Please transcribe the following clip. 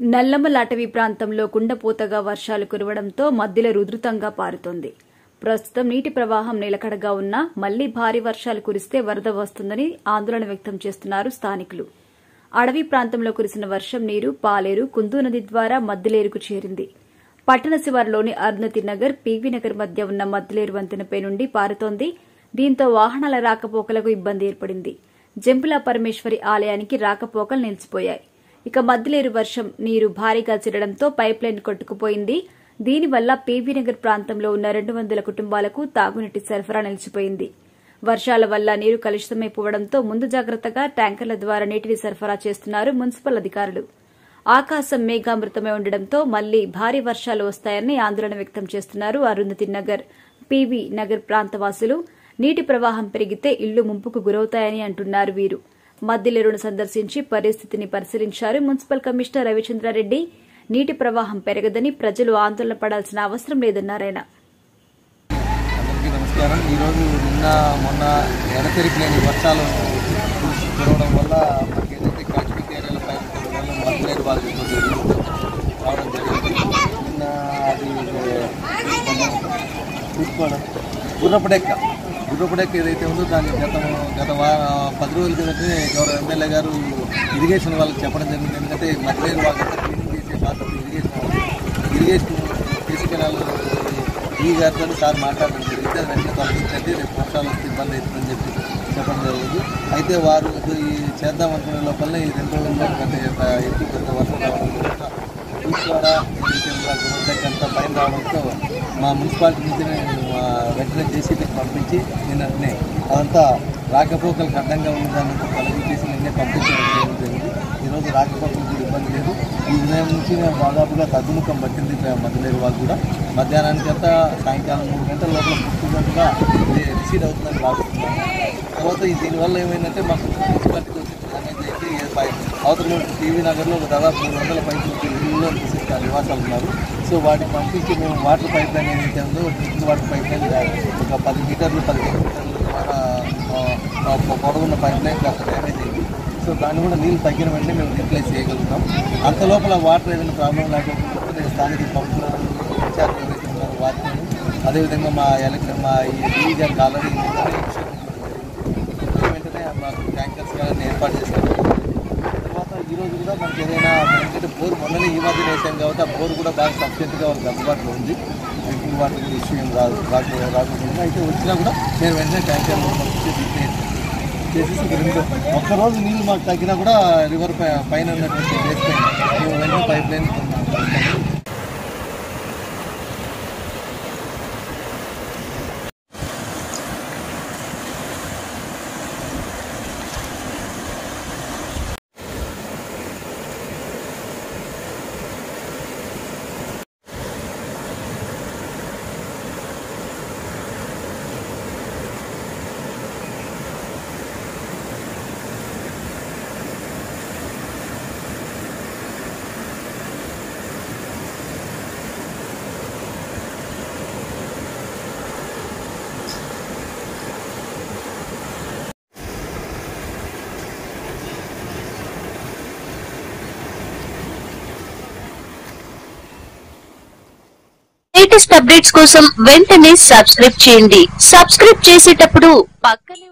నల్లమల అటవీ ప్రాంతంలో కుండపోతగా వర్షాలు కురవడంతో మధ్యలో రుద్రుతంగా పారుతోంది ప్రస్తుతం నీటి ప్రవాహం నిలకడగా ఉన్నా మళ్లీ భారీ వర్షాలు కురిస్తే వరద వస్తుందని ఆందోళన వ్యక్తం చేస్తున్నారు స్థానికులు అడవి ప్రాంతంలో కురిసిన వర్షం నీరు పాలేరు కుందు నది ద్వారా మద్దిలేరుకు చేరింది పట్టణ శివారులోని అరుణతి నగర్ పీవీ నగర్ మధ్య ఉన్న మద్దిలేరు వంతెనపై నుండి పారుతోంది దీంతో వాహనాల రాకపోకలకు ఇబ్బంది ఏర్పడింది జంపుల పరమేశ్వరి ఆలయానికి రాకపోకలు నిలిచిపోయాయి ఇక మద్దిలేరు వర్షం నీరు భారీగా చేరడంతో పైప్ లైన్ కొట్టుకుపోయింది దీనివల్ల పీవీ నగర్ ప్రాంతంలో ఉన్న రెండు వందల కుటుంబాలకు తాగునీటి సరఫరా నిలిచిపోయింది వర్షాల వల్ల నీరు కలుషితమైపోవడంతో ముందు జాగ్రత్తగా ట్యాంకర్ల ద్వారా నీటిని సరఫరా చేస్తున్నారు మున్సిపల్ అధికారులు ఆకాశం మేఘామృతమై ఉండడంతో మళ్లీ భారీ వర్షాలు వస్తాయని ఆందోళన వ్యక్తం చేస్తున్నారు అరుంధతి నగర్ పీవీ నగర్ ప్రాంతవాసులు నీటి ప్రవాహం పెరిగితే ఇళ్లు ముంపుకు గురవుతాయని అంటున్నారు వీరు మద్దిలేరును సందర్శించి పరిస్థితిని పరిశీలించారు మున్సిపల్ కమిషనర్ రవిచంద్రారెడ్డి నీటి ప్రవాహం పెరగదని ప్రజలు ఆందోళన పడాల్సిన అవసరం లేదన్నారాయన అందరికీ నమస్కారం ఈరోజు నిన్న మొన్న ఎడతెరిపి లేని వర్షాలు కురిసి కురవడం వల్ల మనకి ఏదైతే కాశ్మీర్ ఏరియాల పైన వల్ల మధ్యలేరు బాగా ఇబ్బంది రావడం జరిగింది నిన్న అది చూసుకోవడం గుర్రపడెక్క గుర్రపడెక్క ఏదైతే ఉందో దాన్ని గత గత వా- పది రోజుల కిందటే గౌరవ ఎమ్మెల్యే గారు ఇరిగేషన్ వాళ్ళకి చెప్పడం జరిగింది ఎందుకంటే మధ్యలేరు వాళ్ళంతా క్లీనింగ్ చేసే బాధ్యత ఇరిగేషన్ వాళ్ళది. ఇరిగేషన్ తీసుకెళ్ళాలి ఈ గారితో సార్ మాట్లాడడం జరిగింది అది వెంటనే తొలగించండి రేపు వర్షాలు వస్తే ఇబ్బంది అవుతుందని చెప్పి చెప్పడం జరిగింది అయితే వారు ఇది ఈ చేద్దాం అనుకునే లోపల ఈ రెండు రోజుల్లో పెద్ద ఎక్కువ పెద్ద వర్షం రావడం వల్ల బీచ్ ద్వారా ఏదైతే ఉందో గుణదగ్గ అంతా పైన రావడంతో మా మున్సిపాలిటీ నుంచి నేను ఆ, వెంటనే జేసీబీకి పంపించి నిన్ననే అదంతా రాకపోకలకు అడ్డంగా ఉన్నదాన్ని తొలగించేసి నిన్నే పంపించడం జరిగింది ఈరోజు రాకపోకలకు కూడా ఇబ్బంది లేదు ఈ ఉదయం నుంచి మేము దాదాపుగా తగ్గుముఖం పట్టింది మధ్యలేరు వాళ్ళు కూడా మధ్యాహ్నానికి అంతా సాయంకాలం మూడు గంటల లోపల పుట్టున్నట్టుగా రిసీడ్ అవుతుందని భావిస్తున్నాను తర్వాత ఈ దీనివల్ల ఏమైందంటే మాకు మున్సిపాలిటీకి వచ్చిన డ్యామేజ్ అయితే ఈ పై- అవతల టీవీ నగర్లో ఒక దాదాపు మూడు వందల పైపు ఇల్లు విశిష్ట నివాసాలు ఉన్నారు సో వాటికి పంపించి మేము వాటర్ పైప్ లైన్ ఏదైతే ఉందో డ్రింకింగ్ వాటర్ పైప్ లైన్ ఒక పది మీటర్లు పదిహేను మీటర్లు ద్వారా ఆ, ఆ, పొడవున్న పైప్ లైన్ కాస్త డ్యామేజ్ అయింది సో దాన్ని కూడా నీళ్ళు తగ్గిన వెంటనే మేము రీప్లేస్ చేయగలుగుతాం అంత లోపల వాటర్ ఏదైనా ప్రాబ్లం లేకపోతే నేను స్థానిక పంపుల ఇన్ఛార్జ్ ఎవరైతే ఉన్నారో వారిని అదేవిధంగా మా ఎలక్ట్రిక్ మా ఈ గారికి ఆల్రెడీ వెంటనే మాకు ట్యాంకర్స్ కానీ ఏర్పాటు చేస్తాం తర్వాత ఈ రోజు కూడా మనకి ఏదైనా ఎందుకంటే బోర్ మొన్ననే ఈ మధ్య వేసాం కాబట్టి ఆ బోర్ కూడా బాగా సఫిషియెంట్గా వాళ్ళకి అందుబాటులో ఉంది డ్రింకింగ్ వాటర్ కూడా ఇష్యూ ఏం రాదు రాకు రాకుండా అయితే వచ్చినా కూడా నేను వెంటనే ట్యాంకర్లో పంపించి రీప్లేస్ చేసేసి ఒక రెండు ఒక్కరోజు నీళ్ళు మాకు తగ్గినా కూడా రివర్ పై పైన ఉన్నటువంటి బేస్ పైన మేము వెంటనే పైప్ లైన్ లేటెస్ట్ అప్డేట్స్ కోసం వెంటనే సబ్స్క్రైబ్ చేయండి సబ్స్క్రైబ్ చేసేటప్పుడు పక్కనే